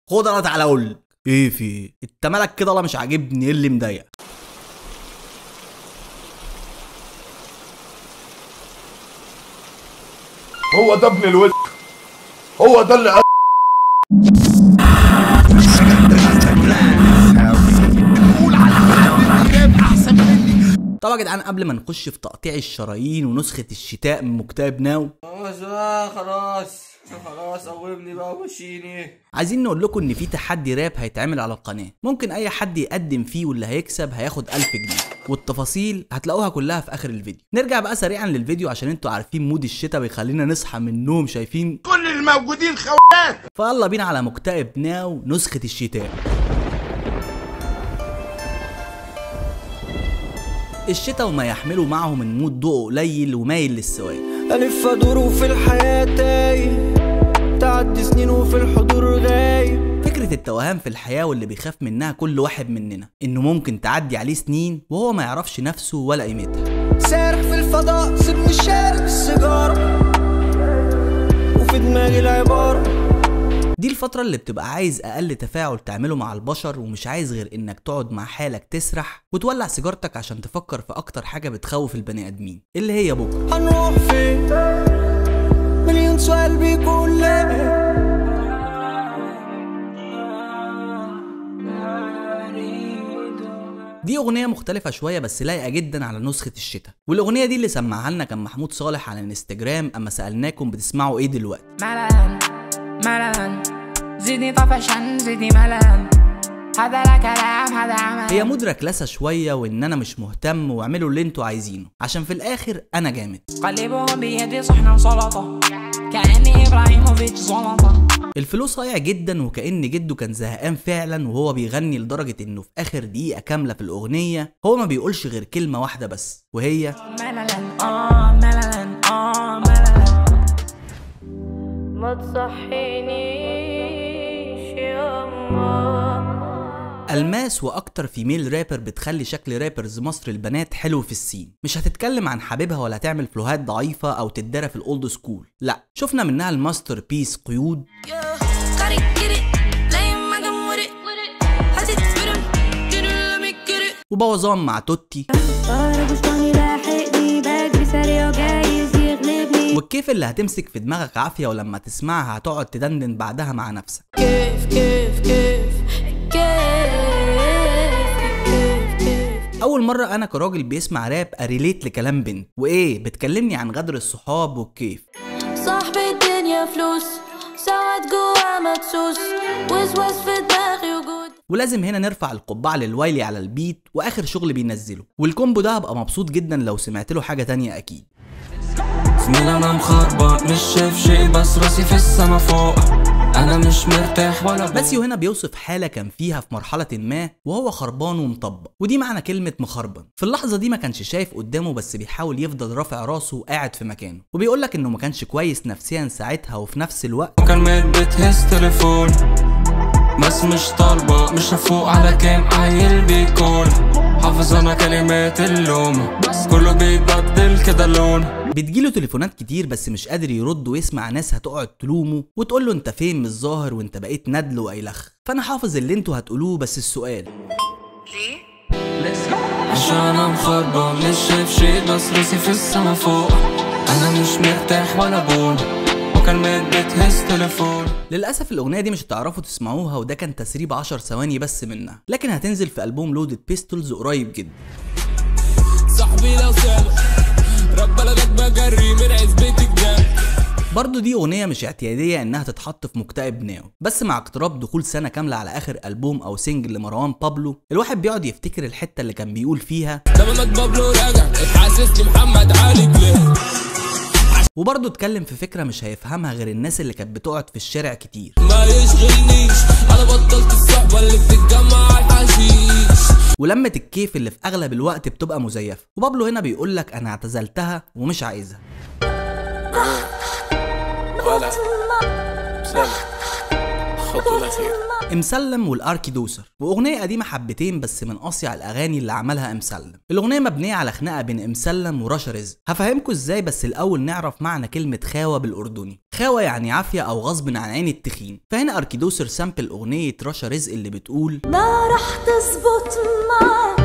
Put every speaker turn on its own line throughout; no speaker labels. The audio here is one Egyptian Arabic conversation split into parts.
خد انا تعالى اقول لك ايه في إيه؟ انت مالك كده ولا مش عاجبني ايه اللي مضايقك
هو ده ابن الوز هو ده اللي
طبعا يا جدعان قبل ما نخش في تقطيع الشرايين ونسخة الشتاء من مكتئب ناو
خلاص بقى خلاص خلاص قومني بقى وشيني
عايزين نقول لكم ان في تحدي راب هيتعمل على القناة ممكن اي حد يقدم فيه واللي هيكسب هياخد 1000 جنيه والتفاصيل هتلاقوها كلها في اخر الفيديو نرجع بقى سريعا للفيديو عشان انتوا عارفين مود الشتاء بيخلينا نصحى من النوم شايفين
كل الموجودين خوات
فيلا بينا على مكتئب ناو نسخة الشتاء الشتاء وما يحمله معه من مود ضوء قليل ومايل للسواد
ألف أدور في الحياة تايه تعدي سنين وفي الحضور غايب
فكرة التوهان في الحياة واللي بيخاف منها كل واحد مننا إنه ممكن تعدي عليه سنين وهو ما يعرفش نفسه ولا قيمتها
سارح في الفضاء سيبني شارب السيجارة وفي دماغي العبارة
دي الفترة اللي بتبقى عايز أقل تفاعل تعمله مع البشر ومش عايز غير إنك تقعد مع حالك تسرح وتولع سيجارتك عشان تفكر في أكتر حاجة بتخوف البني آدمين اللي هي بكرة
هنروح فين مليون سؤال بيكون ليه
دي أغنية مختلفة شوية بس لايقة جدا على نسخة الشتاء والأغنية دي اللي سمعها لنا كان محمود صالح على الانستجرام أما سألناكم بتسمعوا إيه دلوقتي
ملل ملل زدني طفشا زدني ملل هذا لا كلام هذا عمل
هي مود ركلسة شوية وإن أنا مش مهتم واعملوا اللي انتوا عايزينه عشان في الآخر أنا جامد
قلبهم بيدي صحن سلطة كأني إبراهيموفيتش زلطة
الفلوس صايع جدا وكأن جده كان زهقان فعلا وهو بيغني لدرجة انه في اخر دقيقة كاملة في الأغنية هو ما بيقولش غير كلمة واحدة بس وهي
مللا آه مللا آه مللا
ما تصحينيش ياما
ألماس وأكتر فيميل رابر بتخلي شكل رابرز مصر البنات حلو في السين مش هتتكلم عن حبيبها ولا تعمل فلوهات ضعيفة أو تتدرى في الأولد سكول لا شفنا منها الماستر بيس قيود
Gotta get it, lay my gun with it. Has it spit him? Did it let me get it?
وبوظان مع توتي
طار بستاني لاحقني بجري سريع وجايز يغلبني
والكيف اللي هتمسك في دماغك عافية ولما تسمعها هتقعد تدندن بعدها مع نفسك
كيف كيف كيف كيف كيف كيف
أول مرة أنا كراجل بيسمع راب أريليت لكلام بنت وإيه بتكلمني عن غدر الصحاب والكيف
صاحب الدنيا فلوس ساعات جوا مدسوس وسواس في دماغي وجود
ولازم هنا نرفع القبعة للوايلي على البيت واخر شغل بينزله والكومبو ده هبقى مبسوط جدا لو سمعت له حاجة تانية اكيد
زميل انا مخربط مش شايف شيء بس راسي في السما فوق انا مش مرتاح ولا
باسيو هنا بيوصف حالة كان فيها في مرحلة ما وهو خربان ومطبق ودي معنى كلمة مخربن في اللحظة دي ما كانش شايف قدامه بس بيحاول يفضل رافع راسه وقاعد في مكانه وبيقولك انه ما كانش كويس نفسيا ساعتها وفي نفس الوقت
مكالمات بتهز تليفون بس مش طالبة مش هفوق على كام عيل بيكون حافظ انا كلمات اللوم بس كله بيبدل كده لون
بتجيله تليفونات كتير بس مش قادر يرد ويسمع ناس هتقعد تلومه وتقول له انت فين مش ظاهر وانت بقيت ندل وايلخ فانا حافظ اللي انتوا هتقولوه بس السؤال
عشان انا مخربط مش شايف شيء بس راسي في السما فوق انا مش مرتاح ولا بون مكالمات بتهز تليفون
للاسف الاغنيه دي مش هتعرفوا تسمعوها وده كان تسريب 10 ثواني بس منها لكن هتنزل في البوم لودد بيستولز قريب جدا
صاحبي لو سابق رب بلدك بجري من عزبة الجنب
برضو دي اغنيه مش اعتياديه انها تتحط في مكتئب ناو بس مع اقتراب دخول سنه كامله على اخر البوم او سنجل لمروان بابلو الواحد بيقعد يفتكر الحته اللي كان بيقول فيها
لما بابلو راجع اتحسسني محمد علي كليه
وبرضه اتكلم في فكره مش هيفهمها غير الناس اللي كانت بتقعد في الشارع كتير
ما يشغلنيش انا بطلت الصحبة اللي بتتجمع على الحشيش
ولمة الكيف اللي في اغلب الوقت بتبقى مزيفه وبابلو هنا بيقول لك انا اعتزلتها ومش عايزها
ولا سلام
مسلم والاركي دوسر واغنيه قديمه حبتين بس من اصيع الاغاني اللي عملها مسلم الاغنيه مبنيه على خناقه بين مسلم ورشا رزق هفهمكم ازاي بس الاول نعرف معنى كلمه خاوه بالاردني خاوه يعني عافيه او غصب عن عين التخين فهنا اركي دوسر سامبل اغنيه رشا رزق اللي بتقول
ما رح تزبط معك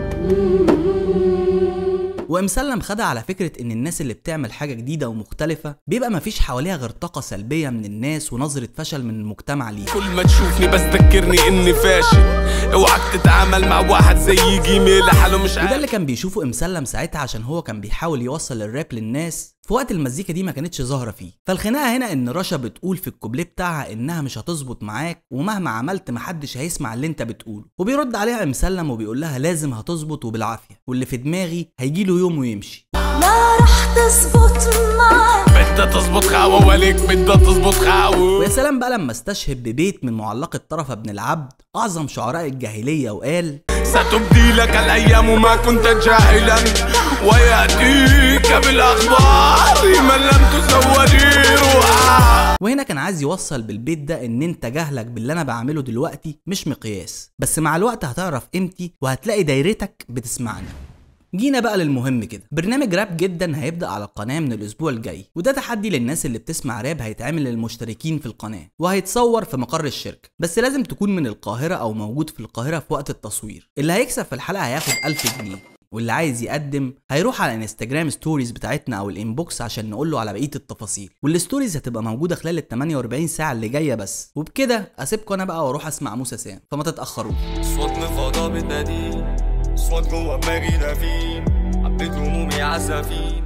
ومسلم خدها على فكرة إن الناس اللي بتعمل حاجة جديدة ومختلفة بيبقى مفيش حواليها غير طاقة سلبية من الناس ونظرة فشل من المجتمع ليها
كل ما تشوفني بس تذكرني اني فاشل اوعك تتعامل مع واحد زي جيمي لحاله مش
وده
عارف
اللي كان بيشوفه امسلم ساعتها عشان هو كان بيحاول يوصل الراب للناس في وقت المزيكا دي ما كانتش ظاهره فيه فالخناقه هنا ان رشا بتقول في الكوبليه بتاعها انها مش هتظبط معاك ومهما عملت محدش هيسمع اللي انت بتقوله وبيرد عليها مسلم وبيقول لها لازم هتظبط وبالعافيه واللي في دماغي هيجي له يوم ويمشي
ما رح تزبط معك
بدها تزبط خاوة وليك بدها تزبط خاوة
ويا سلام بقى لما استشهد ببيت من معلقة طرفة بن العبد أعظم شعراء الجاهلية وقال
ستبدي لك الايام ما كنت جاهلا وياتيك بالاخبار من لم تزودي روحا
وهنا كان عايز يوصل بالبيت ده ان انت جهلك باللي انا بعمله دلوقتي مش مقياس بس مع الوقت هتعرف قيمتي وهتلاقي دايرتك بتسمعني جينا بقى للمهم كده برنامج راب جدا هيبدا على القناه من الاسبوع الجاي وده تحدي للناس اللي بتسمع راب هيتعمل للمشتركين في القناه وهيتصور في مقر الشركه بس لازم تكون من القاهره او موجود في القاهره في وقت التصوير اللي هيكسب في الحلقه هياخد 1000 جنيه واللي عايز يقدم هيروح على انستجرام ستوريز بتاعتنا او الانبوكس عشان نقول له على بقيه التفاصيل والستوريز هتبقى موجوده خلال ال 48 ساعه اللي جايه بس وبكده اسيبكم انا بقى واروح اسمع موسى سام فما تتاخروش
صوت من فضا بتنادي صوت جوا دماغي دفين حبيت همومي عزافين